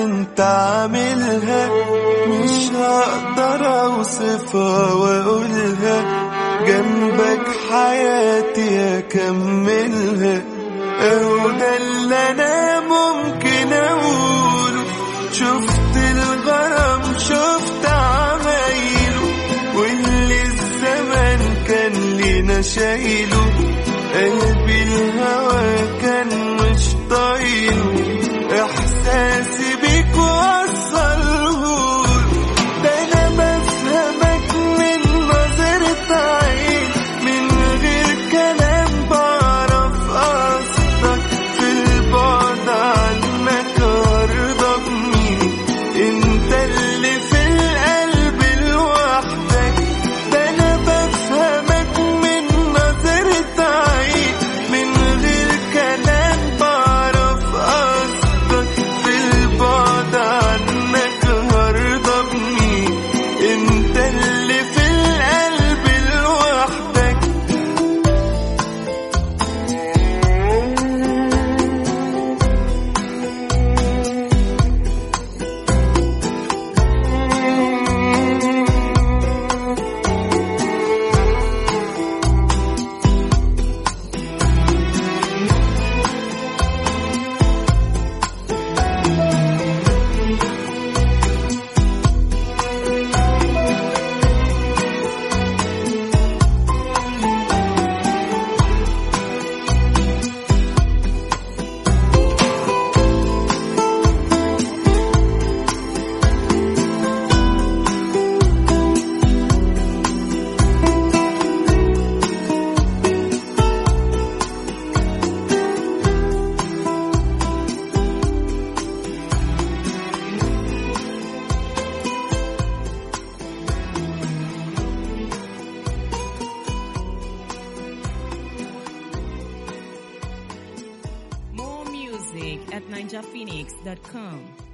انت عاملها مش هقدر اوصفها واقولها جنبك حياتي اكملها اهو ده اللي انا ممكن اقوله شفت الغرام شفت عمايله واللي الزمن كان لينا شايله قلبي الهوى كان مش طايله احساسي بيك وصلهوله ده انا بفهمك من نظرة عين من غير كلام بعرف قصدك في البعد عنك ارضى بمين انت اللي في القلب لوحدك ده انا بفهمك من نظرة عين من غير كلام بعرف قصدك في البعد عنك هرضى بمين انت اللي في القلب لوحدك More music at ninjaphoenix.com.